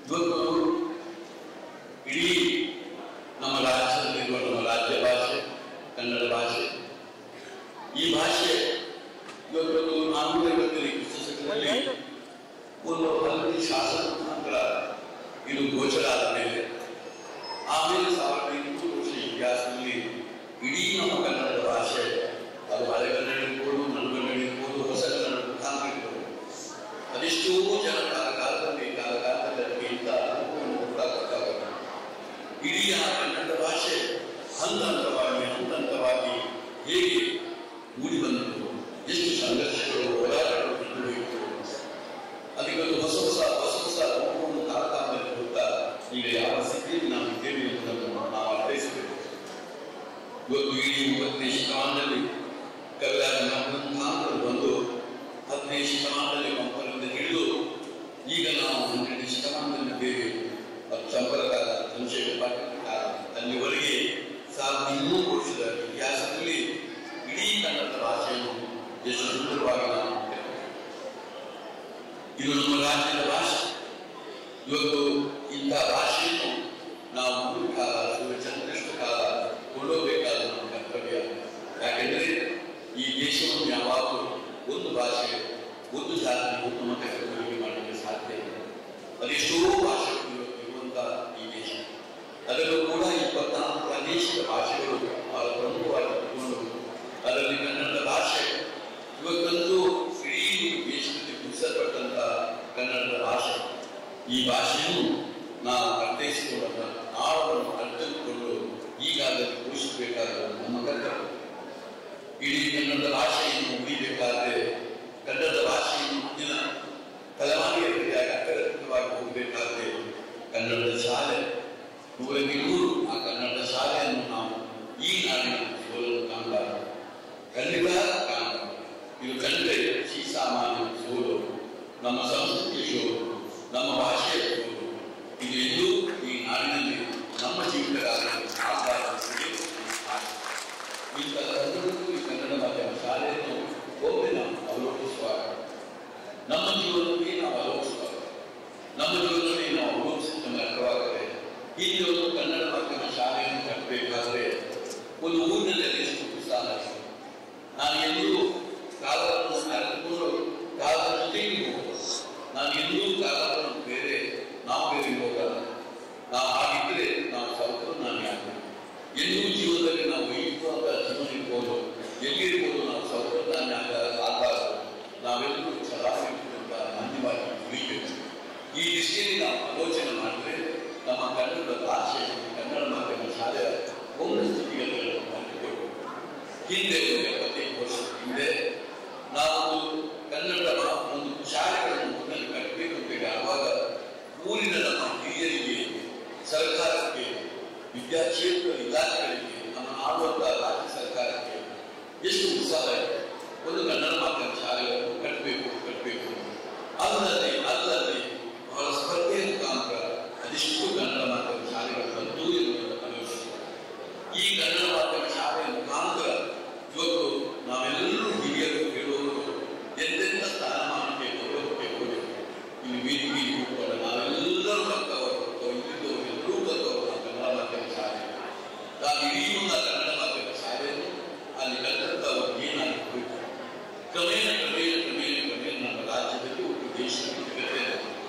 ಇವತ್ತು ಇಡೀ ನಮ್ಮ ರಾಜ್ಯದಲ್ಲಿರುವ ನಮ್ಮ ರಾಜ್ಯ ಭಾಷೆ ಕನ್ನಡ ಭಾಷೆ ಈ ಭಾಷೆ ಇವತ್ತು ನಾನ್ನೂರೈವತ್ತನೇ ಪುಸ್ತಕದಲ್ಲಿ ಒಂದು ಹಲವು ಶಾಸನ ಮುಖಾಂತರ ಇದು ಗೋಚರ ಆದ ಮೇಲೆ ಆಮೇಲೆ ಸಾವಿರದ ಎಂಟುನೂರು ವರ್ಷ ಇತಿಹಾಸದಲ್ಲಿ ಇಡೀ ನಮ್ಮ ಕನ್ನಡದ ಭಾಷೆ ಅದು ಹಳೆಗನ್ನಡ ಇರ್ಬೋದು ನಡುಗನ್ನಡ ಇರ್ಬೋದು ಹೊಸ ಕನ್ನಡ ಮುಖಾಂತರ ಇರ್ಬೋದು ಅದೆಷ್ಟೋ ಜನ ಕಾಲ ಕಾಲದಲ್ಲಿ ಕಾಲ ಕಾಲದಲ್ಲಿ ಇಂಥ ಅನುಭವವನ್ನು ಕೂಡ ಕೊಟ್ಟಾಗ ಇಡೀ ಆ ಕನ್ನಡ ಭಾಷೆ ಹಂತ ಹಂತವಾಗಿ ಹಂತ ಹಂತವಾಗಿ ಹೇಗೆ ಮೂಡಿ ಬಂದಿತು ಎಷ್ಟು ಸಂಘರ್ಷಗಳು ಹೋರಾಟಗಳು ನಡೆಯಿತು ಅದಕ್ಕೆ ಒಂದು ಹೊಸ ಹೊಸ ಹೊಸ ಹೊಸ ರೂಪವನ್ನು ಕಾಲಕಾಲದಲ್ಲಿ ಕೊಡ್ತಾ ಈಗ ಯಾವ ಸ್ಥಿತಿಯಲ್ಲಿ ನಾವು ಇದ್ದೇವೆ ಎಂಬುದನ್ನು ನಾವು ಅರ್ಥೈಸಬೇಕು ಇವತ್ತು ಇಡೀ ಒಂಬತ್ತನೇ ಶತಮಾನದಲ್ಲಿ ಕವಿರಾಜ ಮುಖಾಂತರ ಬಂದು ಹತ್ತನೇ ಶತಮಾನದಲ್ಲಿ ಪಂಪರಿಂದ ಹಿಡಿದು ಈಗ ನಾವು ಹನ್ನೆರಡನೇ ಶತಮಾನದಲ್ಲಿದ್ದೇವೆ ಅದು ಚಂಪರ ಕಾಲ ಚಂದ್ರಶೇಖರ ಪಾಟೀಲ್ ಕಾಲ ಅಲ್ಲಿವರೆಗೆ ಸಾವಿರದ ಇನ್ನೂರು ವರ್ಷದ ಇತಿಹಾಸದಲ್ಲಿ ಇಡೀ ಕನ್ನಡ ಭಾಷೆಯನ್ನು ಎಷ್ಟು ಸುಂದರವಾಗಿ ನಾವು ಇದು ನಮ್ಮ ರಾಜ್ಯದ ಭಾಷೆ ಇವತ್ತು ಇಂಥ ಭಾಷೆಯನ್ನು ನಾವು ಮೂರು ಕಾಲ ಸೂರ್ಯಚಂದ್ರಷ್ಟು ಕಾಲ ಕೊಳ್ಳೋಬೇಕಾದ ನಮ್ಮ ಕರ್ತವ್ಯ ಯಾಕೆಂದರೆ ಈ ದೇಶವನ್ನು ಯಾವಾಗಲೂ ಒಂದು ಭಾಷೆ ಒಂದು ಜಾತಿ ಒಂದು ಮತಕ್ಕೆ ಹೋಲಿಕೆ ಮಾಡಲಿಕ್ಕೆ ಸಾಧ್ಯ ಇಲ್ಲ ಅದೆಷ್ಟೋ ಭಾಷೆಗಳು ಇವತ್ತು ಇರುವಂತಹ ಈ ದೇಶ ಅದರಲ್ಲೂ ಕೂಡ ಇಪ್ಪತ್ನಾಲ್ಕು ಪ್ರಾದೇಶಿಕ ಭಾಷೆಗಳು ಬಹಳ ಪ್ರಮುಖವಾಗಿ ಇಟ್ಟುಕೊಂಡು ಅದರಲ್ಲಿ ಕನ್ನಡ ಭಾಷೆ ಇವತ್ತಂತೂ ಇಡೀ ದೇಶದಲ್ಲಿ ಗುರುಸಲ್ಪಟ್ಟಂತ ಕನ್ನಡದ ಭಾಷೆ ಈ ಭಾಷೆಯನ್ನು ನಾವು ಅರ್ಥೈಸಿಕೊಂಡ ಆಳವನ್ನು ಅರ್ಥೈಸಿಕೊಂಡು ಈಗಾಗಲೇ ಪೋಷಿಸಬೇಕಾದ ನಮ್ಮ ಕರ್ತವ್ಯ ಇಡೀ ಕನ್ನಡದ ಭಾಷೆಯನ್ನು ಉಳಿಬೇಕಾದ್ರೆ ಕನ್ನಡದ ಭಾಷೆಯನ್ನು ಮುಂದಿನ ತಲೆಮಾರಿಗಳಿಗೆ ಅರ್ಥಗತವಾಗಿ ಹೋಗಬೇಕಾದ್ರೆ ಕನ್ನಡದ ಶಾಲೆ ನೂರಕ್ಕೆ ನೂರು ಆ ಕನ್ನಡದ ಶಾಲೆಯನ್ನು ನಾವು ಈ ನಾಡಿನ ಸೋಲಲು ಕಾಣಬಾರದು ಖಂಡಿತ ಕಾಣಬಾರದು ಇದು ಕಂಡ್ರೆ ಶ್ರೀ ಸಾಮಾನ್ಯ ಸೋಲು ನಮ್ಮ ಸಂಸ್ಕೃತಿಯ ಸೋಲು ನಮ್ಮ ಭಾಷೆಯ ಸೋಲು ಇದು ಎಂದು ಈ ನಾಡಿನಲ್ಲಿ ನಮ್ಮ ಜೀವಿತಗಾರರು ಆಗಬಾರದು ಇಂಥ ಸಂದರ್ಭಕ್ಕೂ ಈ ಕನ್ನಡ ಮಾಧ್ಯಮ ಶಾಲೆಯನ್ನು ಒಮ್ಮೆ ನಾವು ಅವಲೋಕಿಸುವಾಗ ನಮ್ಮ ಜೀವನದಲ್ಲಿ ನಾವು ಅವಲೋಕಿಸುವಾಗ ನಮ್ಮ ಜೀವನದಲ್ಲಿ ನಾವು ಅವಲೋಕಿಸಿದ ನಮಗೆ ಅರ್ಥವಾಗದೆ ಇಲ್ಲಿ ಒಂದು ಕನ್ನಡ ಮಾಧ್ಯಮ ಶಾಲೆಯನ್ನು ಕಟ್ಟಬೇಕಾದ್ರೆ ಒಂದು ಊರಿನಲ್ಲಿ ಎಷ್ಟು ಉತ್ಸಾಹ ಇದೆ. ನಾನು ಎಂದೂ ಕಾಲವನ್ನು ಅರಿತುಕೊಂಡು ಕಾಲದ ಜೊತೆಗೆ ಹೋಗಲ್ಲ ನಾನು ಎಂದೂ ಕಾಲವನ್ನು ಬೇರೆ ನಾವು ಬೇರೆ ಹೋಗಲ್ಲ ನಾವು ಹಾಗಿದ್ರೆ ನಾವು ಸ್ವಲ್ಪ ನಾನು ಯಾಕೆ ಎಂದೂ ಜೀವನದಲ್ಲಿ ನಾವು ವೈಯಕ್ತಿಕ ಜೀವನ ಇರ್ಬೋದು ಎಲ್ಲಿರ್ಬೋದು ನಾವು ಸೌಕರ್ಯ ಆಗಬಾರದು ನಾವೆಲ್ಲರೂ ಚೆನ್ನಾಗಿರ್ತಕ್ಕಂಥ ಮಾನ್ಯವಾಗಿ ಉಳಿಬೇಕು ಈ ದೃಷ್ಟಿಯಲ್ಲಿ ನಾವು ಆಲೋಚನೆ ಮಾಡಿದ್ರೆ ನಮ್ಮ ಕನ್ನಡ ಭಾಷೆ ಕನ್ನಡ ಮಾಧ್ಯಮ ಶಾಲೆಯ ಒಂದು ಸ್ಥಿತಿಗತಿಗಳನ್ನು ಮಾಡಿಕೊಂಡು ಹಿಂದೆ ಒಂದು ಎಪ್ಪತ್ತೈದು ವರ್ಷದ ಹಿಂದೆ ನಾವು ಕನ್ನಡ ಒಂದು ಶಾಲೆಗಳನ್ನು ಊರಿನಲ್ಲಿ ಕಟ್ಟಬೇಕು ಅಂತ ಆವಾಗ ಊರಿನ ನಮ್ಮ ಹಿರಿಯರಿಗೆ ಸರ್ಕಾರಕ್ಕೆ ವಿದ್ಯಾಕ್ಷೇತ್ರ ಇಲಾಖೆಗಳಿಗೆ ನಮ್ಮ ಆಳುವಂತ ರಾಜ್ಯ ಸರ್ಕಾರಕ್ಕೆ ಎಷ್ಟು ಉತ್ಸಾಹ ಇದೆ ಒಂದು ಕನ್ನಡ ಮಾಧ್ಯಮ ಶಾಲೆಗಳನ್ನು ಕಟ್ಟಬೇಕು ಕಟ್ಟಬೇಕು ಅಲ್ಲದೆ ಅಲ್ಲದೆ ಬಹಳ ಸ್ಪರ್ಧೆ ಮುಖಾಂತರ ಅದೆಷ್ಟು ಕನ್ನಡ ಮಾಧ್ಯಮ ಶಾಲೆಗಳು ಬಂತು ಎನ್ನುವುದನ್ನು ಗಮನಿಸಿದೆ ಈ ಕನ್ನಡ ಮಾಧ್ಯಮ ಶಾಲೆಯ ಮುಖಾಂತರ ಇವತ್ತು ನಾವೆಲ್ಲರೂ ಹಿರಿಯರು ಹೇಳುವವರು ಎಂತೆಂಥ ಸ್ಥಾನಮಾನಕ್ಕೆ ಗೌರವಕ್ಕೆ ಹೋಗಬೇಕು ಇಲ್ಲಿ ಬೀದಿ ಬೀದಿ ಕೂತ್ಕೊಂಡು ನಾವೆಲ್ಲರೂ ಕಲ್ತವರು ಇಲ್ಲಿದ್ದವರು ಎಲ್ಲರೂ ಕಲ್ತವರು ನಾವು ಕನ್ನಡ ಮಾಧ್ಯಮ ಶಾಲೆ ನಾನು ಇಡೀ ಒಂದು ಕನ್ನಡ ಮಾಧ್ಯಮ ಶಾಲೆಯನ್ನು ಅಲ್ಲಿ ಕಲಿತಂಥವರು ಏನಾಗಬೇಕು ಕ್ರಮೇಣ ಕ್ರಮೇಣ ಕ್ರಮೇಣ ಕ್ರಮೇಣ ನಮ್ಮ ರಾಜ್ಯದಲ್ಲಿ ಒಂದು ದೇಶದಲ್ಲಿ ಜಗತ್ತೇ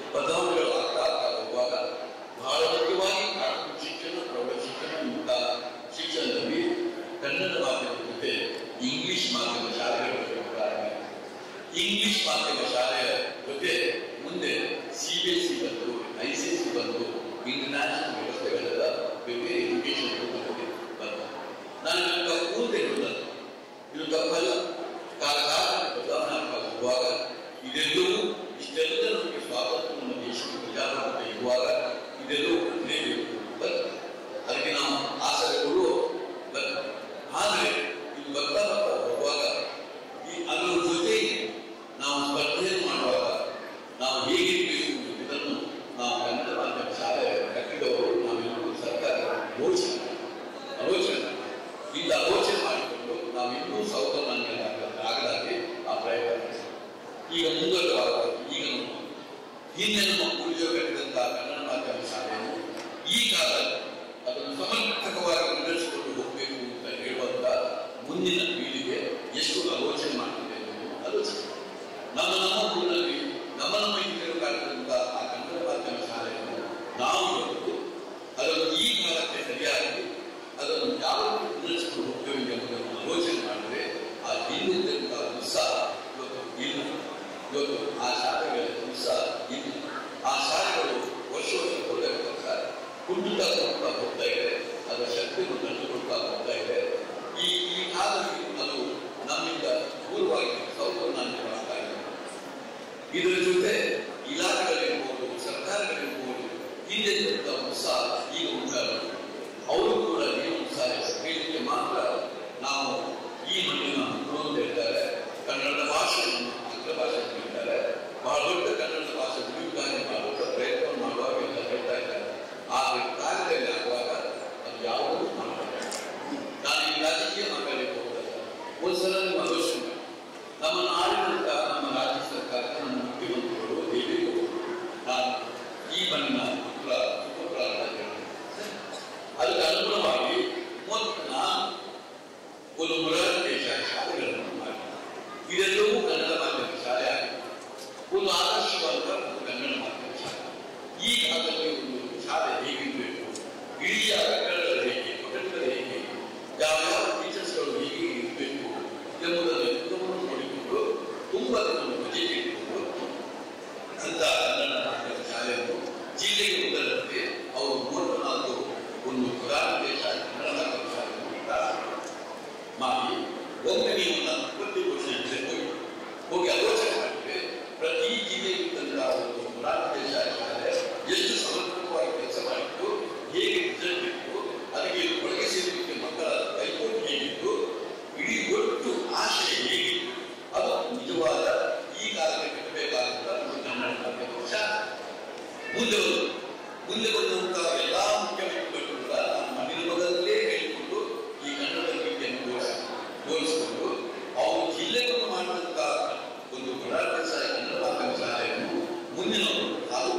ಇದರ ಜೊತೆ ಇಲಾಖೆಗಳಿರ್ಬೋದು ಸರ್ಕಾರಗಳಿರ್ಬೋದು ಹಿಂದೆ ದೊಡ್ಡ ಉತ್ಸಾಹ ಈಗ ಉಂಟಾಗುತ್ತೆ ಅವರು ಕೂಡ ಏನು ಉತ್ಸಾಹ ಹೇಳಲಿಕ್ಕೆ ಮಾತ್ರ ನಾವು ಈ ಮಣ್ಣಿನ ಮಕ್ಕಳು ಅಂತ ಹೇಳ್ತಾರೆ ಕನ್ನಡ ಭಾಷೆಯನ್ನು ಆಂಗ್ಲ ಭಾಷೆ ಹೇಳ್ತಾರೆ ಬಹಳ ದೊಡ್ಡ ಕನ್ನಡ ಭಾಷೆ ಉಳಿಯುವುದಾಗಿ ಮಾಡುವ ಪ್ರಯತ್ನ ಮಾಡುವಾಗ ಎಲ್ಲ ಹೇಳ್ತಾ ಇದ್ದಾರೆ ಆದರೆ ಕಾರ್ಯದಲ್ಲಿ ಆಗುವಾಗ ಅದು ಯಾವುದೂ ಮಾಡಬೇಕು ನಾನು ಈ ರಾಜಕೀಯ ಮಾತಾಡಲಿಕ್ಕೆ ಹೋಗಲ್ಲ ಒಂದ್ಸಲ ನಿಮ್ಮ ಆಲೋಚನೆ ಮಾಡಿ. ನಮ್ಮನ್ನು ಆಳಿದಂತ ನಮ್ಮ ರಾಜ್ಯ ಸರ್ಕಾರ ನಮ್ಮ ಮುಖ್ಯಮಂತ್ರಿಗಳು ದೇವೇಗೌಡರು ನಾನು ಈ ಮಣ್ಣಿನ ಪುತ್ರ ಸುಪುತ್ರ ಅಂತ ಹೇಳ್ತೇನೆ. ಅದಕ್ಕೆ ಅನುಗುಣವಾಗಿ ಮೊದಲು ನಾನು ಒಂದು ಬೃಹದೇಶ ಶಾಲೆಗಳನ್ನು ಮಾಡಿ ಇದೆಲ್ಲವೂ ಕನ್ನಡ ಮಾಧ್ಯಮ ಶಾಲೆ ಆಗಿದೆ ಒಂದು ಆದರ್ಶವಾದ ಒಂದು ಕನ್ನಡ ಮಾಧ್ಯಮ ಶಾಲೆ ಈ ಕಾಲದಲ್ಲಿ ಒಂದು ಶಾಲೆ ಹೇಗಿರಬೇಕು ಇಡೀ ಆ ಕಟ್ಟಡಗಳು ಹೇಗೆ ಕೊಠಡಿಗಳು ಹೇಗೆ ಯಾವ ಯಾವ ಟೀಚರ್ಸ್ಗಳು ಹೇಗೆ ಇರಬೇಕು ಎಂಬುದನ್ನು ಎಲ್ಲವನ್ನೂ ನೋಡಿಕೊಂಡು ತುಂಬಾ ದಿನ ಬಜೆಟ್ ಇಟ್ಟುಕೊಂಡು ಅಂತ ಕನ್ನಡ ಮಾಧ್ಯಮ ಶಾಲೆಯನ್ನು ಜಿಲ್ಲೆಗೆ ಒಂದರಂತೆ ಅವರು ಮೂವತ್ತು ನಾಲ್ಕು ಒಂದು ಪ್ರಧಾನ ದೇಶ ಕನ್ನಡ ಮಾಧ್ಯಮ ಶಾಲೆಯನ್ನು ಪ್ರಾರಂಭ ಮಾಡಿ ಒಮ್ಮೆ ನೀವು ನನ್ನ ಪ್ರತಿ ವರ್ಷ ಹೋಗಿ ಹೋಗಿ ಆಲೋಚನೆ ಮಾಡಿದ್ರೆ ಪ್ರತಿ ಜಿಲ್ಲೆಗೆ ತಂದ ಒಂದು ಪ್ರಧಾನ ದೇಶ ಶಾಲೆ ಎಷ್ಟು ಸಮರ್ಪಕವಾಗಿ ಕೆಲಸ ಮಾಡಿತ್ತು ಹೇಗೆ ರಿಸಲ್ಟ್ ಇತ್ತು ಅದಕ್ಕೆ ಒಳಗೆ ಸೇರಲಿಕ್ಕೆ ಮಕ್ಕಳ ಕೈಕೋಟಿ ಹೇಗಿತ್ತು ಇಡೀ ಒಟ್ಟು ಆಶಯ ಹೇಗಿತ್ತು ಅದು ನಿಜವಾದ ಈ ಕಾಲಕ್ಕೆ ಕಟ್ಟಬೇಕಾದಂತ ಒಂದು ಕನ್ನಡ ಮಾಧ್ಯಮ ಶಾಲೆ ಮುಂದೆ ಬಂದು ಮುಂದೆ ಬಂದಂತಹ ಎಲ್ಲಾ ಮುಖ್ಯ ವ್ಯಕ್ತಿಗಳು ಕೂಡ ನಮ್ಮ ಮನೆಯ ಮೊದಲೇ ಹೇಳಿಕೊಂಡು ಈ ಕನ್ನಡ ವಿದ್ಯೆಯನ್ನು ಬೋಧಿಸಿ ಬೋಧಿಸಿಕೊಂಡು ಅವರು ಜಿಲ್ಲೆಗಳನ್ನು ಮಾಡಿದಂತ ಒಂದು ಕನ್ನಡ ಕನ್ನಡ ಮಾಧ್ಯಮ ಶಾಲೆಯನ್ನು ಮುಂದಿನವರು ಹಾಗೂ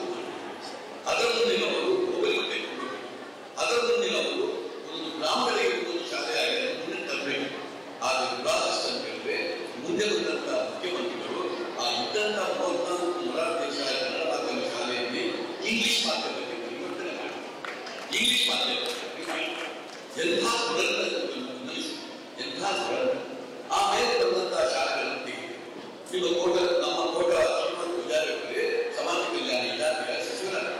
ಅದರ ಮುಂದಿನವರು ಮೊಬೈಲ್ ತೆಗೆದುಕೊಂಡು ಅದರ ಮುಂದಿನವರು ಒಂದು ಗ್ರಾಮಗಳಿಗೆ ಒಂದು ಶಾಲೆಯಾಗಿ ಮುಂದೆ ತರಬೇಕು ಆದರೆ ದುರಾದೃಷ್ಟ ಅಂತ ಹೇಳಿದ್ರೆ ಮುಂದೆ ಬಂದಂತ ಮುಖ್ಯಮಂತ್ರಿಗಳು ಆ ಇದ್ದಂತ ಮೂವತ್ನಾಲ್ಕು ಮೊರಾರ್ ದೇಶ ಕನ್ನಡ ಮಾಧ್ಯಮ ಶಾಲೆಯಲ್ಲಿ ಇಂಗ್ಲಿಷ್ ಮಾಧ್ಯಮಕ್ಕೆ ಪರಿವರ್ತನೆ ಮಾಡಿ ಇಂಗ್ಲಿಷ್ ಮಾಧ್ಯಮಕ್ಕೆ ಮಾಡಿ ಎಂಥ ದುರಂತ ಗಮನಿಸಿ ಎಂಥ ದುರಂತ ಆಮೇಲೆ ಬಂದಂತಹ ಶಾಲೆಗಳನ್ನು ತೆಗೆದು ನಿಮ್ಮ ಕೋಟ ನಮ್ಮ ಕೋಟ ಶ್ರೀಮಂತ ಪೂಜಾರಿ ಅವರಿಗೆ ಸಮಾಜ ಕಲ್ಯಾಣ ಇಲಾಖೆಯ ಸಚಿವರಾಗಿದ್ದಾರೆ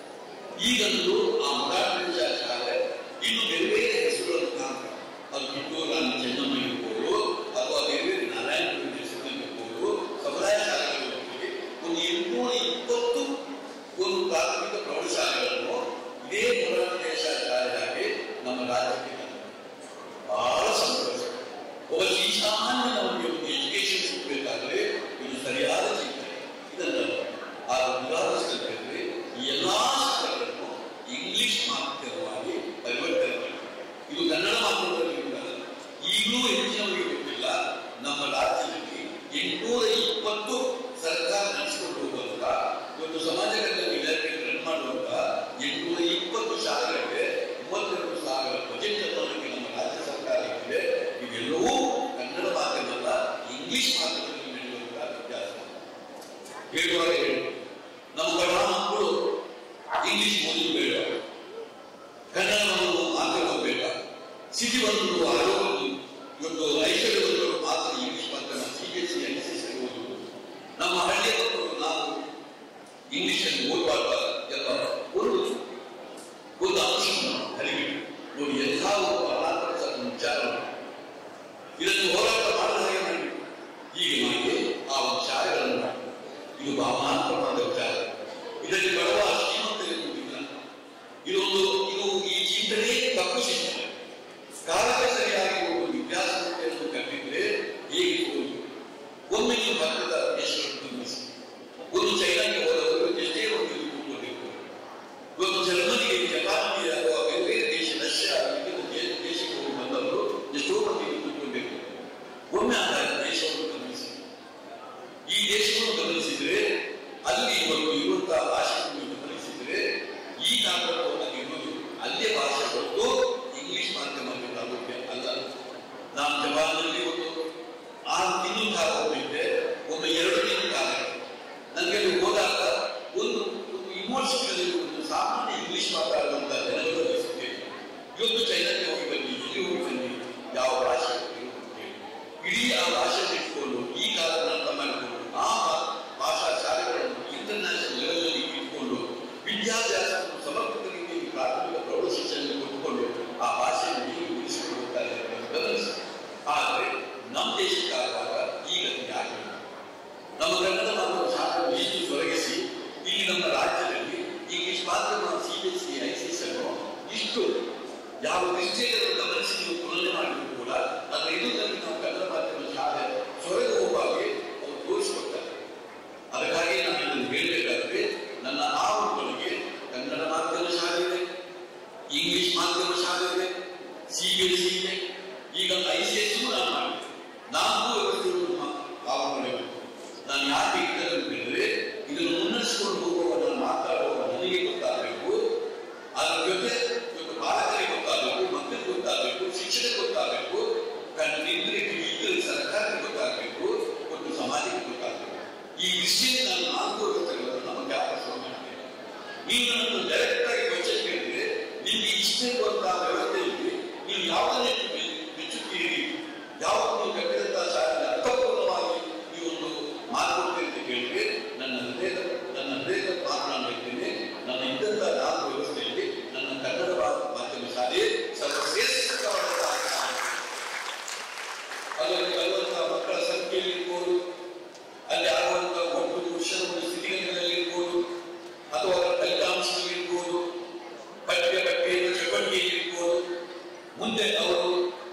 ಈಗಂತೂ ಆ ಮುರಾರ್ಜಿ ಶಾಲೆ ಇನ್ನು ಬೇರೆ ಬೇರೆ ಹೆಸರುಗಳನ್ನು ಕಾಣ್ತವೆ ಅದು ಕಿತ್ತೂರು ರಾಣಿ ಚೆನ್ನಮ್ಮ ಇರ್ಬೋದು ಅಥವಾ ಬೇರೆ ಬೇರೆ ನಾರಾಯಣಪುರ ಹೆಸರಿನಲ್ಲಿ ಇರ್ಬೋದು ಸಮುದಾಯ ಶಾಲೆಗಳಿರ್ಬೋದು ಒಂದು ಎಂಟುನೂರ ಇಪ್ಪತ್ತು ಒಂದು ಪ್ರಾಥಮಿಕ ಪ್ರೌಢಶಾಲೆಗಳನ್ನು ಇದೇ ಮುರಾರ್ಜಿ ಶಾಲೆಯಾಗಿ ನಮ್ಮ ರಾಜ್ಯಕ್ಕೆ ತಂದಿದೆ. ಬಹಳ ಸಂತೋಷ ಒಬ್ಬ ಶ್ರೀಸಾಮಾನ್ಯನವರಿಗೆ ಒಂದು ಎಜುಕೇಶನ್ ಸಿಗಬೇಕಾದ್ರೆ ಇದು ಸರಿಯಾದ ಚಿಂತನೆ ಇದನ್ನು ಆ ಉದಾಹರಿಸಿದ್ರೆ ಈ ಎಲ್ಲಾ ಶಾಲೆಗಳನ್ನು ಇಂಗ್ಲಿಷ್ ಮಾಧ್ಯಮವಾಗಿ ಪರಿವರ್ತನೆ ಮಾಡಿ ಇದು ಕನ್ನಡ ಮಾಧ್ಯಮದಲ್ಲಿ ಇರುವುದಲ್ಲ ಈಗಲೂ ಹೆಚ್ಚಿನವರಿಗೆ ಗೊತ್ತಿಲ್ಲ ನಮ್ಮ ರಾಜ್ಯದಲ್ಲಿ ಎಂಟುನೂರ ಇಪ್ಪತ್ತು ಸರ್ಕಾರ ನಡೆಸಿಕೊಂಡು ಹೋಗುವಂತ ಇವತ್ತು ಸಮಾಜ ಕಲ್ಯಾಣ ಇಲಾಖೆ ರನ್ ಮಾಡುವಂತ ಎಂಟುನೂರ ಇಪ್ಪತ್ತು ಶಾಲೆಗಳಿಗೆ ಮೂವತ್ತೆರಡು ಸಾವಿರ ಬಜೆಟ್ ಅನ್ನೋದಕ್ಕೆ ನಮ್ಮ ರಾಜ್ಯ ಸರ್ಕಾರ ಇದೆ ಇದೆಲ್ಲವೂ ಕನ್ನಡ ಮಾಧ್ಯಮ ಅಲ್ಲ ಇಂಗ್ಲಿಷ್ ಮಾಧ್ಯಮದಲ್ಲಿ ನಡೆಯುವಂತಹ ವ್ಯತ್ಯಾಸ ಹೇಳುವಾಗ ಹೇಳಿ ನಮ್ಮ ಬಡ ಮಕ್ಕಳು ಇಂಗ್ಲಿಷ್ ಓದಿ ಬೇಡ ಕನ್ನಡವನ್ನು ಮಾತ್ರ ಓದಬೇಕ ಸಿಟಿ ಬಂದು ಆರೋಗ್ಯ ಇವತ್ತು ಐಶ್ವರ್ಯ ಬಂದವರು ಮಾತ್ರ ಇಂಗ್ಲಿಷ್ ಮಾಧ್ಯಮ C B S C N C C ಓದುವುದು ನಮ್ಮ ಹಳ್ಳಿಯ ಮಕ್ಕಳು ನಾವು ಇಂಗ್ಲಿಷ್ ಅಲ್ಲಿ ಓದಬಾರ್ದ ಎಲ್ಲ ಒಂದು ಒಂದು ಅಂಶ ಅರಿವಿ ನೋಡಿ ಎಂಥ ಒಂದು ಅನಾಥ ವಿಚಾರ ಇದನ್ನು ಹೋರಾಟ ಮಾಡಿದ ಹಾಗೆ ಮಾಡಿ ಹೀಗೆ ಮಾಡಿ ಆ ವಿಚಾರಗಳನ್ನು ಮಾಡಿ ಇದು ಭಾವನಾತ್ಮಕವಾದ ವಿಚಾರ ಇದರಲ್ಲಿ ಬಡವ ಶ್ರೀಮಂತ ಇರುವುದಿಲ್ಲ ಇದೊಂದು ಇದು ಈ ಚಿಂತನೆ ತಪ್ಪು ಚಿಂತನೆ ಕಾಲಕ್ಕೆ ಸರಿಯಾಗಿ ಒಂದು ವಿದ್ಯಾಸಂಸ್ಥೆಯನ್ನು ಕಟ್ಟಿದ್ರೆ ಹೇಗೆ ಒಮ್ಮೆ ನೀವು ಭಾರತದ ದೇಶಗಳನ್ನು ಗಮನಿಸಿ ಒಂದು ಚೈನಾಕ್ಕೆ ಹೋದವರು ಎಷ್ಟೇ ಒಂದು ಇದು ಕೂತ್ಕೊಂಡಿರ್ಬೋದು ಇವತ್ತು ಜರ್ಮನಿಗೆ ಜಪಾನ್ಗೆ ಅಥವಾ ಬೇರೆ ಬೇರೆ ದೇಶ ರಷ್ಯಾ ವಿವಿಧ ದೇ- ದೇಶಕ್ಕೆ ಹೋಗಿ ಬಂದವರು ಎಷ್ಟೋ ಮಂದಿ ಇಲ್ಲಿ ಕೂತ್ಕೊಂಡಿರ್ಬೋದು ಒಮ್ಮೆ ಆ ದೇಶವನ್ನು ಗಮನಿಸಿ ಈ ದೇಶವನ್ನು ಗಮನಿಸಿದ್ರೆ ಅಲ್ಲಿ ಇವತ್ತು ಇರುವಂತಹ ಭಾಷೆಯನ್ನು ಗಮನಿಸಿದ್ರೆ ಈ ಕಾಲದಲ್ಲಿ ಇರುವುದು ಅಲ್ಲೇ ಭಾಷೆ ಹೊರತು ಇಂಗ್ಲಿಷ್ ಮಾಧ್ಯಮಕ್ಕೆ ಪ್ರಾಮುಖ್ಯ ಅಲ್ಲ ನಾನು ಜಪಾನ್ನಲ್ಲಿ ಒಂದು ಆರು ತಿಂಗಳು ಕಾಲ ಹೋಗಿದ್ದೆ ಒಮ್ಮೆ ಎರಡು ತಿಂಗಳು ಕಾಲ ನನಗೆ ಅಲ್ಲಿ ಹೋದಾಗ ಒಂದು ಒಂದು ಇಮೋಷನಲ್ ಒಂದು ಸಾಮಾನ್ಯ ಇಂಗ್ಲಿಷ್ ಮಾತಾಡುವಂತ ಜನಗಳು ಸಿಗ್ತೇವೆ ಇವತ್ತು ಚೈನಾಕ್ಕೆ ಹೋಗಿ ಬನ್ನಿ ಇಲ್ಲಿ ಹೋಗಿ ಬನ್ನಿ ಯಾವ ಭಾಷೆ ಗೊತ್ತಿಲ್ಲ. ಇಡೀ ಆ ಭಾಷೆ ಇಟ್ಕೊಂಡು ಈ ಕಾಲ ಅರ್ಥ ಮಾಡಿಕೊಂಡು ಆ ಭಾಷಾ ಶಾಲೆಗಳನ್ನು ಇಂಟರ್ನ್ಯಾಷನಲ್ ಲೆವೆಲ್ ಇಟ್ಕೊಂಡು ವಿದ್ಯಾಭ್ಯಾಸವನ್ನು ಸಮರ್ಪಕ ರೀತಿಯಲ್ಲಿ ಪ್ರಾಥಮಿಕ ಪ್ರೌಢ ಶಿಕ್ಷಣ ಕೊಟ್ಟುಕೊಂಡು ಆ ಭಾಷೆಯನ್ನು ಹೇಗೆ ಉಳಿಸಿಕೊಳ್ಳುತ್ತಾರೆ ಎಂಬುದನ್ನು ಗಮನಿಸಿ ಆದರೆ ನಮ್ಮ ದೇಶಕ್ಕೆ ಆಗುವಾಗ ಈಗ ಆಗಿಲ್ಲ ನಮ್ಮ ಕನ್ನಡ ಮಾಧ್ಯಮ ಶಾಲೆ ನೀವು ನನ್ನನ್ನು ಡೈರೆಕ್ಟ್ ಆಗಿ ಕ್ವಶನ್ ಕೇಳಿದ್ರೆ ನಿಮ್ಗೆ ಇಷ್ಟ ಇರುವಂತಹ ವ್ಯವಸ್ಥೆಯಲ್ಲಿ ನೀವು ಯಾವುದನ್ನೇ ಮೆಚ್ಚುತ್ತೀರಿ ಯಾವುದು ಕಟ್ಟಿದಂತಹ ಶಾಲೆಗೆ ಅರ್ಥಪೂರ್ಣವಾಗಿ ನೀವೊಂದು ಮಾತುಕತೆ ಅಂತ ಕೇಳಿದ್ರೆ ನನ್ನ ಹೃದಯದ ನನ್ನ ಹೃದಯದ ಮಾತನಾಡ್ತಾ ಇದ್ದೇನೆ ನನ್ನ ಇದ್ದಂತಹ ನಾಲ್ಕು ವ್ಯವಸ್ಥೆಯಲ್ಲಿ ನನ್ನ ಕನ್ನಡ ಭಾ- ಮಾಧ್ಯಮ ಶಾಲೆ ಸರ್ವಶ್ರೇಷ್ಠವಾದಂತಹ ಶಾಲೆ. ಅದರಲ್ಲಿ ಬರುವಂತಹ ಮಕ್ಕಳ ಸಂಖ್ಯೆಯಲ್ಲಿ ಇರ್ಬೋದು ಅಲ್ಲಿ ಆಗುವಂತಹ ಒಟ್ಟು ಶಿಕ್ಷಣದ ಸ್ಥಿತಿಗತಿಗಳಲ್ಲಿ ಇರ್ಬೋದು ಅಥವಾ ಅವರ ಫಲಿತಾಂಶದಲ್ಲಿ ಇರ್ಬೋದು ಪಠ್ಯ ಪಠ್ಯದ ಚಟುವಟಿಕೆಯಲ್ಲಿ ಇರ್ಬೋದು ಮುಂದೆ ಅವರು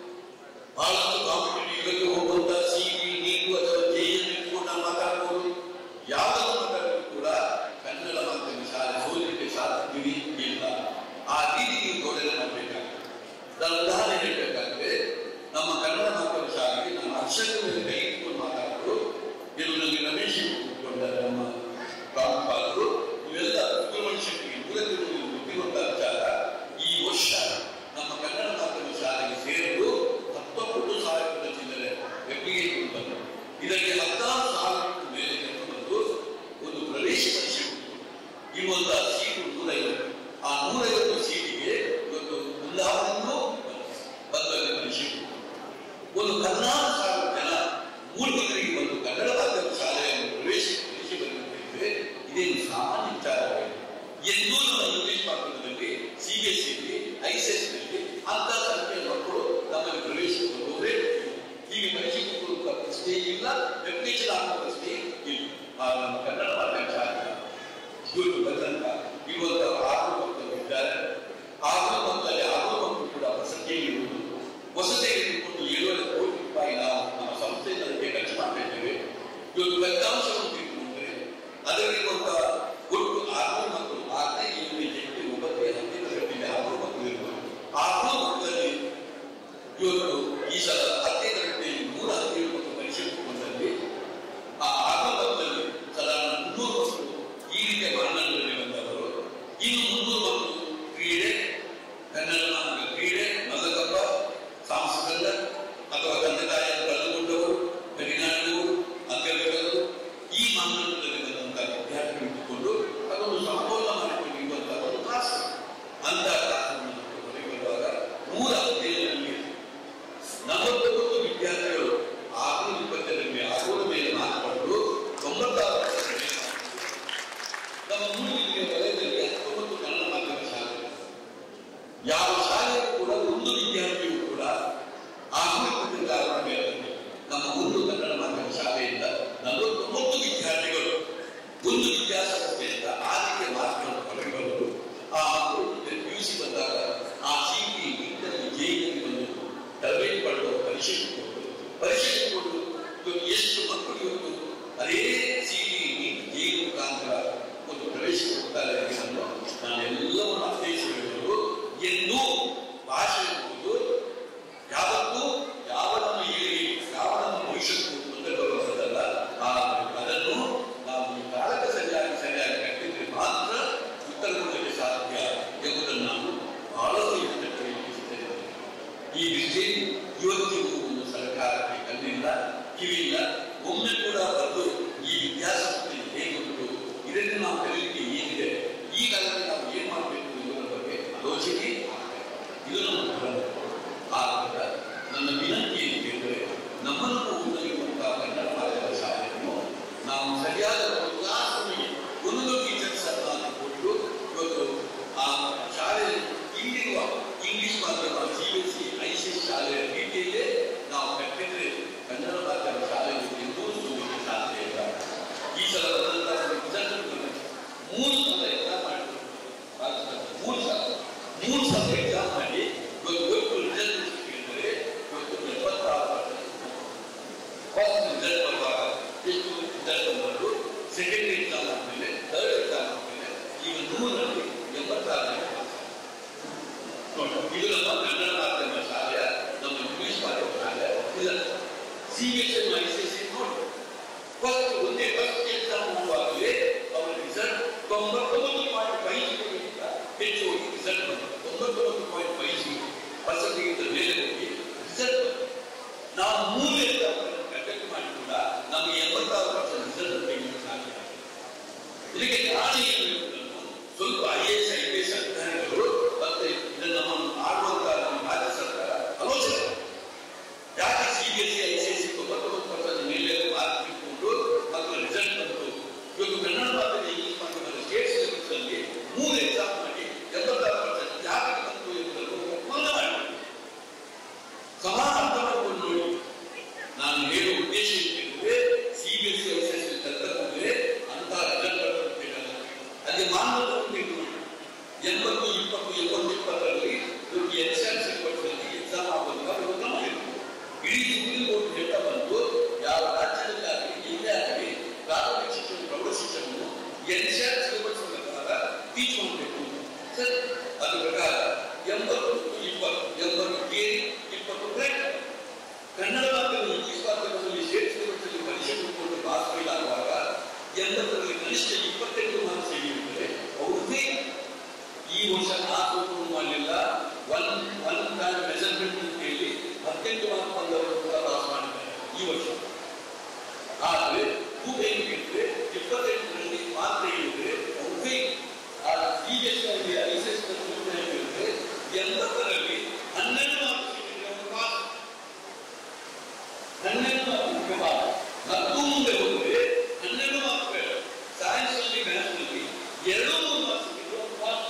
ಬಹಳಷ್ಟು ಕಾಂಪಿಟೇಟಿವ್ಗಳಿಗೆ ಹೋಗುವಂತ ಸಿಇ ನೀಟು ಅಥವಾ ಜೆಇಎಂ ಕೂಡ ಮಾತಾಡ್ಬೋದು ಯಾವುದನ್ನು ಮಾತಾಡಿದ್ರು ಕೂಡ ಕನ್ನಡ ಮಾಧ್ಯಮ ಶಾಲೆ ಸೋಲಿಕ್ಕೆ ಸಾಧ್ಯವಿದೆ ಇಲ್ಲ ಆ ರೀತಿ ನೀವು ಜೋಡಣೆ ಮಾಡಬೇಕಾಗ್ತದೆ ನಾನು ಉದಾಹರಣೆ ಹೇಳಬೇಕಾದ್ರೆ ನಮ್ಮ ಕನ್ನಡ ಮಾಧ್ಯಮ ಶಾಲೆಗೆ ನಾನು ಅಕ್ಷರದ ಮೇಲೆ ಕೈ ಇಟ್ಕೊಂಡು ಮಾತಾಡೋದು ಇದರಲ್ಲಿ ರಮೇಶ್ ಕೂತ್ಕೊಂಡ ನಮ್ಮ ಪ್ರಾಂಶುಪಾಲರು ಇವೆಲ್ಲ ಸುಬ್ರಹ್ಮಣ್ಯ ಶೆಟ್ಟಿಗೆ ಮೂಲದಲ್ಲಿ ಗೊತ್ತಿರುವಂತಹ ವಿಚಾರ ಈ ವರ್ಷ ನಮ್ಮ ಕನ್ನಡ ಮಾಧ್ಯಮ ಶಾಲೆಗೆ ಸೇರಲು ಹತ್ತೊಂಬತ್ತು ಸಾವಿರದ ಚಿಲ್ಲರೆ ಅಪ್ಲಿಕೇಶನ್ ಬಂತು ಇದಕ್ಕೆ ಹತ್ತಾರು ಸಾವಿರಕ್ಕೂ ಮೇಲೆ ಜನರು ಬಂದು ಒಂದು ಪ್ರವೇಶ ಪರೀಕ್ಷೆ ಕೊಟ್ಟು ಇರುವಂತಹ ಸೀಟು ನೂರೈವತ್ತು ಆ ನೂರೈವತ್ತು ಸೀಟಿಗೆ ಇವತ್ತು ಉದಾಹರಣೆಯೂ ಬಂದಲ್ಲಿ ಪರೀಕ್ಷೆ ಕೊಟ್ಟು ಒಂದು ಹದಿನಾರು ಸಾವಿರ ಜನ ಮೂರ್ತಿಗರಿಗೆ ಒಂದು ಕನ್ನಡ ಮಾಧ್ಯಮ ಶಾಲೆಯನ್ನು ಪ್ರವೇಶ ಪರೀಕ್ಷೆ ಬರೆದಿದ್ದೇವೆ ಇದೇನು ಸಾಮಾನ್ಯ ವಿಚಾರವೇ ಎಂದೂ ನಮ್ಮ ಇಂಗ್ಲಿಷ್ ಮಾಧ್ಯಮದಲ್ಲಿ ಸಿಬಿಎಸ್ಇ ಐಸಿಎಸ್ನಲ್ಲಿ ಅಂತ ಸಂಖ್ಯೆಯ ಮಕ್ಕಳು ನಮ್ಮಲ್ಲಿ ಪ್ರವೇಶ ಬರುವುದೇ ಹೀಗೆ ಪರೀಕ್ಷೆ ಕೊಡುವ ಪ್ರಶ್ನೆ ಇಲ್ಲ ಅಪ್ಲಿಕೇಶನ್ ಹಾಕುವ ಪ್ರಶ್ನೆ ಇಲ್ಲ ಆ ನಮ್ಮ ಕನ್ನಡ ಮಾಧ್ಯಮ ಶಾಲೆ ಇವತ್ತು ಬಂದಂತ ಇರುವಂತಹ ಆರು ಮಕ್ಕಳು ಇದ್ದಾರೆ ಆರು ಮಕ್ಕಳಲ್ಲಿ ಆರು ಮಕ್ಕಳು ಕೂಡ ವಸತಿಯಲ್ಲಿ ಇರುವುದು ವಸತಿಗೆ ಇಟ್ಟುಕೊಂಡು ಏಳುವರೆ ಕೋಟಿ ರೂಪಾಯಿ ನಾವು ನಮ್ಮ ಸಂಸ್ಥೆಯಿಂದ ಅದಕ್ಕೆ ಖರ್ಚು ಮಾಡ್ತಾ ಇದ್ದೇವೆ ಇವತ್ತು ಫಲಿತಾಂಶವನ್ನು ತೆಗೆದುಕೊಂಡ್ರೆ ಅದರಲ್ಲಿರುವಂತಹ ಒಟ್ಟು ಆರು ಮಕ್ಕಳು ಆರನೇ ಏಳನೇ ಎಂಟು ಒಂಬತ್ತನೇ ಹತ್ತನೇ ತರಗತಿಯಲ್ಲಿ ಆರು ಮಕ್ಕಳು ಇರ್ಬೋದು ಆರು ಮಕ್ಕಳಲ್ಲಿ ಇವತ್ತು ಈ ಸಲ ಹತ್ತನೇ ತರಗತಿಯಲ್ಲಿ ನೂರ ಹದಿನೇಳು ಮಕ್ಕಳು ಪರೀಕ್ಷೆ ಬಂದಲ್ಲಿ ಆ ಆರು ಮಕ್ಕಳಲ್ಲಿ ಸಾಧಾರಣ ಮುನ್ನೂರು ಮಕ್ಕಳು ಈ ರೀತಿಯ ಮಾನದಂಡದಲ್ಲಿ ಬಂದವರು ಇನ್ನು ಮುನ್ನೂರು ಮಕ್ಕಳು ಕ್ರೀಡೆ ಕನ್ನಡ ಮಾಧ್ಯಮ ಕ್ರೀಡೆ ಮಲ್ಲಕಪ್ಪ ಸಾಂಸ್ಕೃತಿಕ ಅಥವಾ ತಂದೆ ತಾಯಿಯನ್ನು ಕಳೆದುಕೊಂಡವರು ಗಡಿನಾಡಿನವರು ಅಂಗವಿಕಲರು ಈ ಮಾನದಂಡದಲ್ಲಿ ಬಂದಂತಹ ವಿದ್ಯಾರ್ಥಿಗಳು ಇಟ್ಟುಕೊಂಡು ಅದನ್ನು ಸಂಪೂರ್ಣ ಮಾಡಿಕೊಂಡು ಇರುವಂತಹ ಒಂದು ಕ್ಲಾಸ್ ಅಂತ ಕ್ಲಾಸನ್ನು ಹೊರಗೆ ಬರುವಾಗ ನೂರ ಹದಿನೈದರಲ್ಲಿ ನಲವತ್ತೊಂಬತ್ತು ವಿದ್ಯಾರ್ಥಿಗಳು ಆರು ಇಪ್ಪತ್ತರಲ್ಲಿ ಆಗೋದ ಮೇಲೆ ಮಾತನಾಡಲು ತೊಂಬತ್ತಾರು ವರ್ಷದಲ್ಲಿ ನಮ್ಮ ಮೂಡಿಗೆರೆಯ ವಲಯದಲ್ಲಿ ಹತ್ತೊಂಬತ್ತು ಕನ್ನಡ ಮಾಧ್ಯಮ ಶಾಲೆ ಯಾವ ಶಾಲೆಯೂ ಕೂಡ ಒಂದು ವಿದ್ಯಾರ್ಥಿಯೂ ಕೂಡ ಆರು ಇಪ್ಪತ್ತರಿಂದ ಆರು ಮೇಲೆ ನಮ್ಮ ಒಂದು ಕನ್ನಡ ಮಾಧ್ಯಮ ಶಾಲೆಯಿಂದ ನಲವತ್ತೊಂಬತ್ತು ವಿದ್ಯಾರ್ಥಿಗಳು ಒಂದು ವಿದ್ಯಾಸಂಸ್ಥೆಯಿಂದ ಆದಿಗೆ ಮಾತನಾಡ ಹೊರಗೆ ಬಂದರು ಆ ಮಕ್ಕಳು ಪಿಯುಸಿ ಬಂದಾಗ ಆ ಸಿಟಿ ಇಂಟರ್ವ್ಯೂ ಜೈಲಿಗೆ ಬಂದು ತರಬೇತಿ ಪಡೆದು ಪರೀಕ್ಷೆ ಕೊಟ್ಟು ಪರೀಕ್ಷೆ ಕೊಟ್ಟು ಇವತ್ತು ಎಷ್ಟು ಮಕ್ಕಳು ಇವತ್ತು ಅದೇ ಸಿಟಿ ನೀಟ್ ಜೈಲು ಮುಖಾಂತರ ಒಂದು ಪ್ರವೇಶ ಕೊಡ್ತಾರೆ ಅನ್ನೋದನ್ನು ನಾನೆಲ್ಲವನ್ನು ಅರ್ಥೈಸಿ ಹೇಳಿದ್ರು ಎಂದೂ ಭಾಷೆ ಎಂಬುದು ಯಾವತ್ತೂ ಯಾವನನ್ನು ಹೇಳಿ ಯಾವನನ್ನು ಭವಿಷ್ಯಕ್ಕೂ ತೊಂದರೆ ಬರುವುದಲ್ಲ ಆ ಅದನ್ನು ನಾವು ಈ ಕಾಲಕ್ಕೆ ಸರಿಯಾಗಿ ಸರಿಯಾಗಿ ಕಟ್ಟಿದ್ರೆ ಮಾತ್ರ ಉತ್ತರ ಕೊಡಲಿಕ್ಕೆ ಸಾಧ್ಯ ಎಂಬುದನ್ನು ನಾನು ಬಹಳಷ್ಟು ಇಷ್ಟಪಡಿಸುತ್ತೇನೆ ಈ ವಿಷಯ ಇವತ್ತಿಗೂ ಒಂದು ಸರ್ಕಾರಕ್ಕೆ ಕಣ್ಣಿಲ್ಲ ಕಿವಿಲ್ಲ ಒಮ್ಮೆ ಕೂಡ ಬಂದು ಈ ವಿದ್ಯಾಸಂಸ್ಥೆ ಹೇಗೆ ಉಂಟು ಇದನ್ನು ನಾವು ಕಲಿಯಲಿಕ್ಕೆ ಏನಿದೆ ಈ ಕಾಲದಲ್ಲಿ ನಾವು ಏನ್ ಮಾಡಬೇಕು ಎಂಬುದರ ಬಗ್ಗೆ ಆಲೋಚನೆ ಆಗಬೇಕು. ಇದು ನಮ್ಮ ಧರ್ಮ. ಆದ್ದರಿಂದ ನನ್ನ ವಿನಂತಿ ಏನಿದೆ ನಮ್ಮನ್ನು ಓದಲಿರುವಂತಹ ಕನ್ನಡ ಮಾಧ್ಯಮ ಶಾಲೆಯನ್ನು ನಾವು ಸರಿಯಾದ ಒಂದು ಕ್ಲಾಸ್ಗೆ ಒಂದು ಟೀಚರ್ಸ್ ಅನ್ನು ಕೊಟ್ಟು ಇವತ್ತು ಆ ಶಾಲೆ ಇಲ್ಲಿರುವ ಇಂಗ್ಲಿಷ್ ಮಾಧ್ಯಮ ಸಿಬಿಎಸ್ಇ ಐಸಿಎಸ್ ಶಾಲೆಯ ರೀತಿಯಲ್ಲೇ ನಾವು ಕಟ್ಟಿದ್ರೆ ಕನ್ನಡ ಮಾಧ್ಯಮ ಶಾಲೆಗೆ ಎಂದೂ ಸೋಲಿಕ್ಕೆ ಸಾಧ್ಯ ಇಲ್ಲ ಈ ಸಲ ಬಂದಂತಹ ರಿಸಲ್ಟ್ ಮೂರು ಸಲ ಎಕ್ಸಾಮ್ ಮಾಡಿದ್ರು ಮೂರು ಸಲ ಮೂರು ಸಲ ಎಕ್ಸಾಮ್ ಮಾಡಿ ಇವತ್ತು ಒಟ್ಟು ರಿಸಲ್ಟ್ ಕೇಳಿದರೆ ಇವತ್ತು ಎಪ್ಪತ್ತಾರು ಫಸ್ಟ್ ರಿಸಲ್ಟ್ ಬರುವಾಗ ಎಷ್ಟು ರಿಸಲ್ಟ್ ಬಂದರು ಸೆಕೆಂಡ್ ಎಕ್ಸಾಮ್ ಆದಮೇಲೆ ಥರ್ಡ್ ಎಕ್ಸಾಮ್ ಆದಮೇಲೆ ಈಗ ನೂರಲ್ಲಿ ಎಂಬತ್ತಾರು ಜನ ಪಾಸ್ ನೋಡಿ ಇದು ನಮ್ಮ ಕನ್ನಡ ಮಾಧ್ಯಮ ಶಾಲೆಯ ನಮ್ಮ ಇಂಗ್ಲಿಷ್ ಮಾಧ್ಯಮ ಶಾಲೆ ಇಲ್ಲ C S N I C S ನೋಡಿ ಫಸ್ಟ್ ಒಂದೇ ಫಸ್ಟ್ ಎಕ್ಸಾಮ್ ಮಾಡುವಾಗಲೇ ಅವರ ರಿಸಲ್ಟ್ ತೊಂಬತ್ತೊಂಬತ್ತು ಪಾಯಿಂಟ್ ಫೈವ್ ಜಿಗಿಂತ ಹೆಚ್ಚು ಹೋಗಿ ರಿಸಲ್ಟ್ ಬಂತು ತೊಂಬತ್ತೊಂಬತ್ತು ಪಾಯಿಂಟ್ ಫೈವ್ ಜಿ ಪರ್ಸೆಂಟ್ಗಿಂತ ಮೇಲೆ ಹೋಗಿ ರಿಸಲ್ಟ್ ಬಂತು ನಾವು ಮೂರು ಎಕ್ಸಾಮ್ ಕಂಡಕ್ಟ್ ಮಾಡಿ ಕೂಡ ನಮಗೆ ಎಂಬತ್ತಾರು ಪರ್ಸೆಂಟ್ ರಿಸಲ್ಟ್ ತೆಗೆಯಲು ಸಾಧ್ಯ ಇದಕ್ಕೆ ಕಾರಣ ಏನು ಎಂಬುದನ್ನು ಸ್ವಲ್ಪ ಟೀಚ್ ಮಾಡಬೇಕು ಸರಿ ಅದ್ರ ಪ್ರಕಾರ ಎಂಬತ್ತು ಇಪ್ಪತ್ತು ಎಂಬತ್ತು ಕೇರಿ ಇಪ್ಪತ್ತು ಬ್ರೇಕ್ ಕನ್ನಡ ಮಾಧ್ಯಮ ಇಂಗ್ಲಿಷ್ ಮಾಧ್ಯಮದಲ್ಲಿ ಸೇರಿಸಿರುವುದರಲ್ಲಿ ಪರೀಕ್ಷೆ ಕೊಟ್ಟು ಪಾಸ್ ಫೇಲ್ ಆಗುವಾಗ ಎಂಬತ್ತರಲ್ಲಿ ಕನಿಷ್ಠ ಇಪ್ಪತ್ತೆಂಟು ಮಾರ್ಕ್ಸ್ ಹಿಡಿಯುತ್ತದೆ ಅವ್ರದ್ದೇ ಈ ವರ್ಷ ನಾಲ್ಕು ರೂಮ್ ಮಾಡಲಿಲ್ಲ ಒನ್ ಒನ್ ಟೈಮ್ ಮೆಜರ್ಮೆಂಟ್ ಅಂತ ಹೇಳಿ ಹತ್ತೆಂಟು ಮಾರ್ಕ್ ಬಂದವರು ಕೂಡ ಪಾಸ್ ಮಾಡಿದ್ದಾರೆ ಈ ವರ್ಷ ಆದರೆ ತೂಕ ಏನು ಕೇಳಿದ್ರೆ ಇಪ್ಪತ್ತೆಂಟರಲ್ಲಿ ಮಾತ್ರ ಹೇಳಿದ್ರೆ ಅವ್ರದ್ದೇ ಆ C S I S S ಹೇಳಿದ್ರೆ ಎಂಬತ್ತರಲ್ಲಿ ಹನ್ನೆರಡು ಮಾರ್ಕ್ಸ್ ಸಿಕ್ಕಿದ್ರೆ ಅವರು ಪಾಸ್ ಹನ್ನೆರಡು ಮಾರ್ಕ್ಸ್ಗೆ ಪಾಸ್ ಮತ್ತು ಮುಂದೆ ಹೋದರೆ ಹನ್ನೆರಡು ಮಾರ್ಕ್ಸ್ ಬೇಡ ಸೈನ್ಸ್ ಅಲ್ಲಿ ಮ್ಯಾಥ್ಸ್ ಅಲ್ಲಿ ಎರಡು ಮೂರು ಮಾರ್ಕ್ಸ್ ಸಿಕ್ಕಿದ್ರು ಅವರು ಪಾಸ್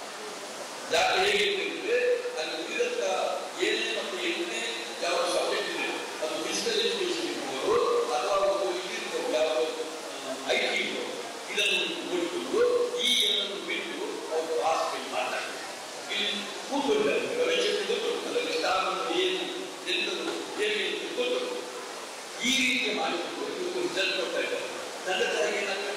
ಯಾಕೆ ಹೇಗೆ ಅಂತಂದ್ರೆ ಅಲ್ಲಿ ಉಳಿದಂತ ಏಳನೇ ಮತ್ತು ಎಂಟನೇ ಯಾವ ಸಬ್ಜೆಕ್ಟ್ ಇದೆ ಅದು ಫಿಸಿಕಲ್ ಎಜುಕೇಶನ್ ಇರ್ಬೋದು ಅಥವಾ ಒಂದು ಇದಿರ್ಬೋದು ಯಾವ ಐ ಟಿ ಇದನ್ನು ನೋಡಿಕೊಂಡು ಈ ಏನನ್ನು ಬಿಟ್ಟು ಅವರು ಪಾಸ್ ಫೇಲ್ ಮಾಡ್ತಾರೆ ಇಲ್ಲಿ ಕೂತ್ಕೊಂಡಿದ್ದಾರೆ ಪರೀಕ್ಷೆ ಗೊತ್ತು ಅದರಲ್ಲಿ ಸ್ಟಾಫ್ ಏನು ಎಂತದ್ದು ಹೇಗೆ ಅಂತ ಗೊತ್ತು ಈ ರೀತಿ ಮಾಡಿಕೊಂಡು ಇವತ್ತು ರಿಸಲ್ಟ್ ಕೊಡ್ತಾ ಇದ್ದಾರೆ ತಂದೆ ತಾಯಿಗೆ ಏನಾಗ್ತದೆ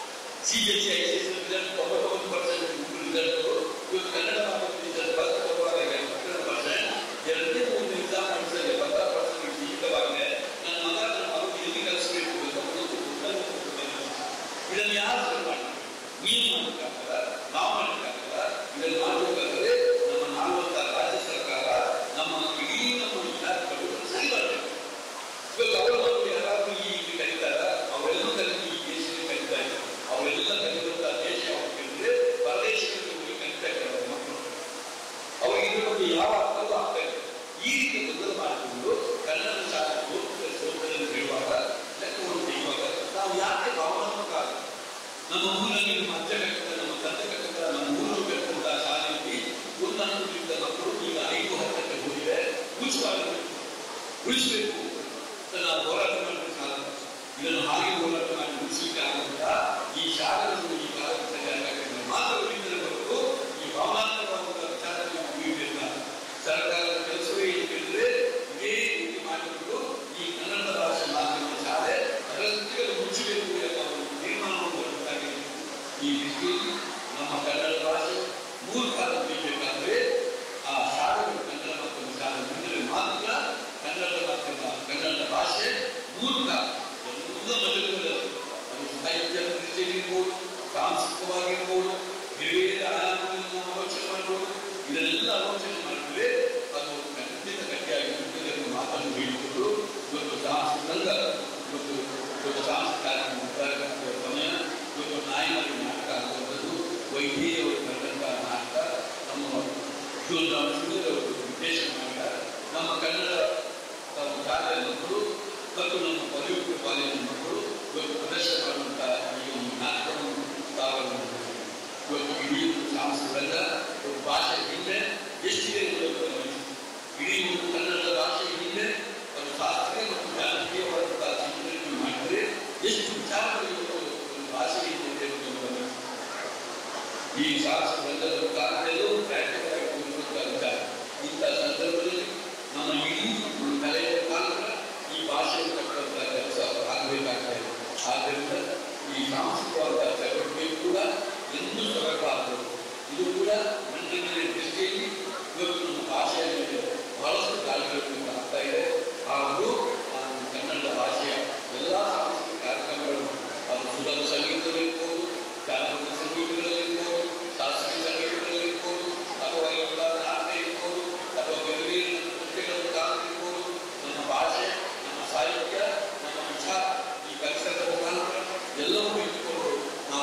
C B S C I C S result ತೊಂಬತ್ತೊಂಬತ್ತು ಪರ್ಸೆಂಟ್ ರಿಸಲ್ಟ್ ಇವತ್ತು ಕನ್ನಡ ಮಾಧ್ಯಮದ ರಿಸಲ್ಟ್ ಬಸ್ ಕೊಡುವಾಗ ಎಪ್ಪತ್ತೆರಡು ಪರ್ಸೆಂಟ್ ಎರಡನೇ ಮೂರನೇ ಎಕ್ಸಾಮ್ ಮಾಡಿಸಿದ್ರೆ ಎಪ್ಪತ್ತಾರು ಪರ್ಸೆಂಟ್ ಸೀಮಿತವಾಗಿದೆ ನನ್ನ ಮಗ ನನ್ನ ಮಗು ಎಲ್ಲಿ ಕಲಿಸಬೇಕು ಅಂತ ಒಂದು ಉತ್ತಮ ಉತ್ತಮ ಇದನ್ನು ಯಾರು ಶುರು ಮಾಡ್ತಾರೆ ನೀವು ಮಾಡಬೇಕಾಗಲ್ಲ ನಾವು ಮಾಡಬೇಕಾಗಲ್ಲ ಇದನ್ನು ಮಾಡಬೇಕಾದ್ರೆ ನಮ್ಮ ನಾಲ್ವತ್ತಾರು ರಾಜ್ಯ ಸರ್ಕಾರ ನಮ್ಮ ಇಡೀ ನಮ್ಮ ವಿದ್ಯಾರ್ಥಿಗಳು ಸರಿ ಮಾಡಬೇಕು ಇವಾಗ ಅವರ ಮಕ್ಕಳು ಯಾರಾದ್ರೂ ಈ ಇಲ್ಲಿ ಕಲಿತಾರ ಅವರೆಲ್ಲ ಕಲಿತು ಈ ದೇಶದಲ್ಲಿ ಕಲಿತಾ ಇದ್ದಾರೆ ಅವರೆಲ್ಲ ಕಲಿಯುವಂತಹ ದೇಶ ಯಾವ್ದು ಕೇಳಿದ್ರೆ ಪರದೇಶದಲ್ಲಿ ಹೋಗಿ ಕಲಿತಾ ಇದ್ದಾರೆ ಅವ್ರ ಮಕ್ಕಳು ಅವ್ರಿಗೆ ಇದ್ರ ಬಗ್ಗೆ ಯಾವ ಅರ್ಥವೂ ಆಗ್ತಾ ಇಲ್ಲ ಈ ರೀತಿ ತೊಂದರೆ ಮಾಡಿಕೊಂಡು ಕನ್ನಡ ಶಾಲೆ ಸೋದರಲ್ಲಿ ಹೇಳುವಾಗ ಲೆಕ್ಕವನ್ನು ತೆಗೆಯುವಾಗ ನಾವು ಯಾಕೆ ಭಾವನಾತ್ಮಕ ಆಗ ನಮ್ಮ ಊರಲ್ಲಿ ನಮ್ಮ ಅಜ್ಜ ಕಟ್ಟಿದ ನಮ್ಮ ತಂದೆ ಕಟ್ಟಿದ ನಮ್ಮ ಊರು ಕಟ್ಟಿದಂತ ಶಾಲೆಯಲ್ಲಿ ಒಂದೊಂದು ಮಕ್ಕಳು ಈಗ ಐದು ಹತ್ತಕ್ಕೆ ಹೋಗಿದೆ ಉಳಿಸಬಾರದು ಉಳಿಸಬೇಕು ಅಂತ ನಾವು ಹೋರಾಟ ಮಾಡಬೇಕು ಸಾಲ ಇದನ್ನು ಹಾಗೆ ಹೋರಾಟ ಮಾಡಿ ಉಳಿಸಲಿಕ್ಕೆ ಆಗುವುದಿಲ್ಲ ಈ ಶಾಲೆಗಳನ್ನು ಈ ಕಾಲಘಟ್ಟದಲ್ಲಿ ಮಾತ್ರ ಉಳಿದರೆ ಹೊರತು ಈ ಭಾವನಾತ್ಮಕವಾದ ವಿಚಾರದಲ್ಲಿ ಮುಗಿಯುವುದಿಲ್ಲ ಸರ್ಕಾರದ ಕೆಲಸವೇ ಏನು ಕೇಳಿದ್ರೆ ಇದೇ ರೀತಿ ಮಾಡಿಕೊಂಡು ಈ ಕನ್ನಡ ಭಾಷೆ ಮಾಧ್ಯಮ ಶಾಲೆ ಅದರೊಂದಿಗೆ ಮುಚ್ಚಬೇಕು ಎಂಬ ಒಂದು ತೀರ್ಮಾನವನ್ನು ಹೊರತಾಗಿ ಈ ದೃಷ್ಟಿಯಲ್ಲಿ ನಮ್ಮ ಕನ್ನಡ ಭಾಷೆ ಮೂಲ ಕಾಲ ಉಳಿಬೇಕಾದ್ರೆ ಆ ಶಾಲೆಗಳು ಕನ್ನಡ ಮಾಧ್ಯಮ ಶಾಲೆ ಮುಂದೆ ಮಾತ್ರ ಕನ್ನಡ ಮಾಧ್ಯಮ ಕನ್ನಡ ಭಾಷೆ ಮೂಲ ಎಲ್ಲ ಬದುಕುತ್ತದೆ ಅದು ಸಾಹಿತ್ಯ ದೃಷ್ಟಿಯಲ್ಲಿರ್ಬೋದು ಸಾಂಸ್ಕೃತಿಕವಾಗಿರ್ಬೋದು ಬೇರೆ ಆಯಾಮಗಳನ್ನು ನಾವು ಆಲೋಚನೆ ಮಾಡ್ಬೋದು ಇದನ್ನೆಲ್ಲ ಆಲೋಚನೆ ಮಾಡಿದ್ರೆ ಅದು ಖಂಡಿತ ಗಟ್ಟಿಯಾಗಿ ಮುಖ್ಯದಲ್ಲಿ ಮಾತನ್ನು ಹೇಳಿಕೊಂಡು ಇವತ್ತು ಸಾಂಸ್ಕೃತಂಗ ಇವತ್ತು ಇವತ್ತು ಸಾಂಸ್ಕೃತಿಕ ಕಾರ್ಯಕ್ರಮ ಸಮಯ ಇವತ್ತು ನಾಯಿನಲ್ಲಿ ನಾಟಕ ಆಗುವಂಥದ್ದು ವೈದ್ಯರು ಕನ್ನಡ ನಾಟಕ ನಮ್ಮ ಶಿವರಾಮ ಶಿವರವರು ನಿರ್ದೇಶನ ಮಾಡಿದ ನಮ್ಮ ಕನ್ನಡ ನಮ್ಮ ಶಾಲೆಯ ಮಕ್ಕಳು ಮತ್ತು ನಮ್ಮ ಪದವಿ ಕಾಲೇಜಿನ ಮಕ್ಕಳು ಇವತ್ತು ಪ್ರದರ್ಶನ ಮಾಡುವಂತಹ ಈ ಒಂದು ನಾಟಕವನ್ನು ತಾವು ಇವತ್ತು ಇಡೀ ಸಾಂಸ್ಕೃತಿಕ ಒಂದು ಭಾಷೆ ಹಿಂದೆ ಎಷ್ಟಿದೆ ಅನ್ನೋದು ಗಮನಿಸಿ. ಇಡೀ ಒಂದು ಕನ್ನಡ ಭಾಷೆ ಹಿಂದೆ ಒಂದು ಶಾಸ್ತ್ರೀಯ ಮತ್ತು ರಾಜಕೀಯವಾದಂತಹ ಚಿಂತನೆ ಮಾಡಿದರೆ ಎಷ್ಟು ವಿಚಾರಗಳು ಇವತ್ತು ಒಂದು ಭಾಷೆ ಇದೆ ಅನ್ನೋದನ್ನು ಗಮನಿಸಿ. ಈ ಶಾಸ್ತ್ರವೆಲ್ಲದರ ಕಾರಣದಲ್ಲೂ ಪ್ರಾಕ್ಟಿಕಲ್ ಆಗಿ ಕೂಡಿರುವಂತಹ ವಿಚಾರ ಇಂಥ ಸಂದರ್ಭದಲ್ಲಿ ನಮ್ಮ ಇಡೀ ಒಂದು ಕಲೆಯ ಕಾಲದ ಈ ಭಾಷೆಯನ್ನು ಕಟ್ಟುವಂತಹ ಕೆಲಸ ಆಗಬೇಕಾಗ್ತಾ ಇದೆ ಆದ್ದರಿಂದ ಈ ಸಾಂಸ್ಕೃತಿಕವಾದ ಚಟುವಟಿಕೆ ಕೂಡ ಎಂದೂ ಸೊರಗಬಾರದು ಇದು ಕೂಡ ಮಣ್ಣಿನ ದೃಷ್ಟಿಯಲ್ಲಿ ಇವತ್ತು ನಮ್ಮ ಭಾಷೆಯ ಮೇಲೆ ಬಹಳಷ್ಟು ಕಾಲಗಳು ಆಗ್ತಾ ಇದೆ ಹಾಗೂ ನಾನು ಕನ್ನಡ ಭಾಷೆಯ ಎಲ್ಲ ಸಾಂಸ್ಕೃತಿಕ ಕಾರ್ಯಕ್ರಮಗಳು ಅದು ಸುಗಮ ಸಂಗೀತದಲ್ಲಿರ್ಬೋದು ಜಾನಪದ ಸಂಗೀತಗಳಲ್ಲಿರ್ಬೋದು ಶಾಸ್ತ್ರೀಯ ಸಂಗೀತಗಳಲ್ಲಿರ್ಬೋದು ಅಥವಾ ಎಲ್ಲ ನಾಟ್ಯ ಇರ್ಬೋದು ಅಥವಾ ಬೇರೆ ಬೇರೆ ನಮ್ಮ ನೃತ್ಯಗಳ ಕಾಲ ಇರ್ಬೋದು ನಮ್ಮ ಭಾಷೆ ನಮ್ಮ ಸಾಹಿತ್ಯ ನಮ್ಮ ವಿಚಾರ ಈ ಪರಿಸರದ ಮುಖಾಂತರ ಎಲ್ಲವೂ ಇಟ್ಟುಕೊಂಡು ನಾವು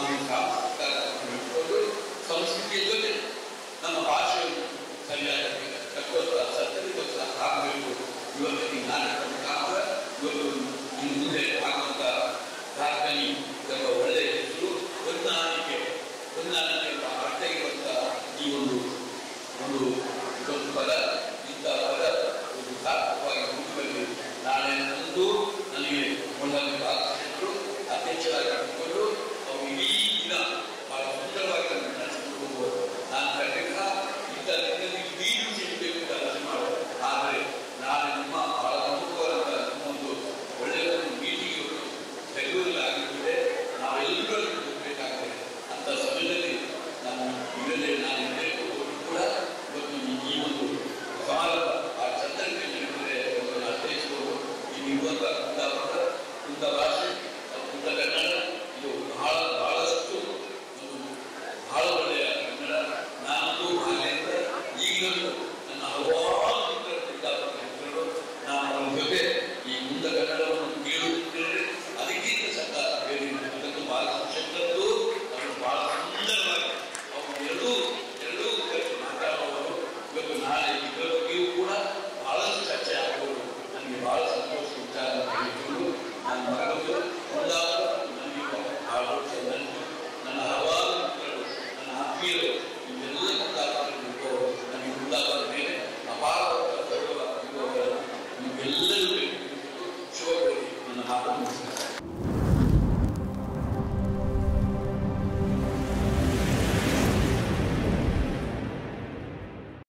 ಎರಡೂ ಎರಡೂ ಮಾತಾಡುವವರು ಇವತ್ತು ನಾಳೆ ಇದರ ಬಗ್ಗೆಯೂ ಕೂಡ ಬಹಳಷ್ಟು ಚರ್ಚೆ ಆಗುವುದು ನನಗೆ ಬಹಳ ಸಂತೋಷ ವಿಚಾರ ಅಂತ ಹೇಳಿಕೊಂಡು ನನ್ನ ಮಗಳು ಒಂದಾದ ನನಗೆ ಬಹಳ ನನ್ನ ನನ್ನ ಹಲವಾರು ಮಿತ್ರರು ನನ್ನ ಆತ್ಮೀಯರು ಇವೆಲ್ಲ ಮುಂದಾಗಬೇಕು ನನಗೆ ಮುಂದಾದ ಮೇಲೆ ಅಪಾರವಾದ ಗೌರವ ಇರುವವರು ನೀವೆಲ್ಲರೂ ಶುಭ ನನ್ನ ಮಾತನ್ನು ಮುಗಿಸ್ತೇನೆ